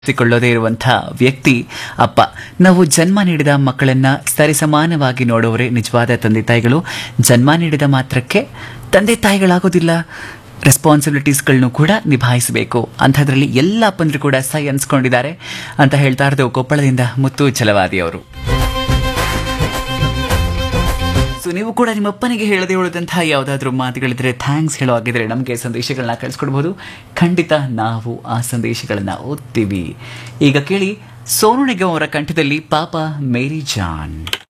ಸಿಕೊಳ್ಳದೇ ಇರುವಂತಹ ವ್ಯಕ್ತಿ ಅಪ್ಪ ನಾವು ಜನ್ಮ ನೀಡಿದ ಮಕ್ಕಳನ್ನ ಸರಿಸಮಾನವಾಗಿ ನೋಡುವವರೇ ನಿಜವಾದ ತಂದೆ ತಾಯಿಗಳು ಜನ್ಮ ನೀಡಿದ ಮಾತ್ರಕ್ಕೆ ತಂದೆ ತಾಯಿಗಳಾಗೋದಿಲ್ಲ ರೆಸ್ಪಾನ್ಸಿಬಿಲಿಟೀಸ್ಗಳನ್ನು ಕೂಡ ನಿಭಾಯಿಸಬೇಕು ಅಂಥದ್ರಲ್ಲಿ ಎಲ್ಲ ಅಪ್ಪಂದ್ರು ಕೂಡ ಸೈ ಅನ್ಸ್ಕೊಂಡಿದ್ದಾರೆ ಅಂತ ಹೇಳ್ತಾ ಇರೋದು ಕೊಪ್ಪಳದಿಂದ ಮುತ್ತು ಛಲವಾದಿ ಅವರು ಸೊ ನೀವು ಕೂಡ ನಿಮ್ಮ ಅಪ್ಪನಿಗೆ ಹೇಳದೆ ಉಳಿದಂತಹ ಯಾವುದಾದ್ರೂ ಮಾತುಗಳಿದ್ರೆ ಥ್ಯಾಂಕ್ಸ್ ಹೇಳೋ ಆಗಿದ್ರೆ ನಮಗೆ ಸಂದೇಶಗಳನ್ನ ಕಳಿಸ್ಕೊಡ್ಬೋದು ಖಂಡಿತ ನಾವು ಆ ಸಂದೇಶಗಳನ್ನ ಓದ್ತೀವಿ ಈಗ ಕೇಳಿ ಸೋನು ನಿಗಮ್ ಅವರ ಕಂಠದಲ್ಲಿ ಪಾಪ ಮೇರಿ ಜಾನ್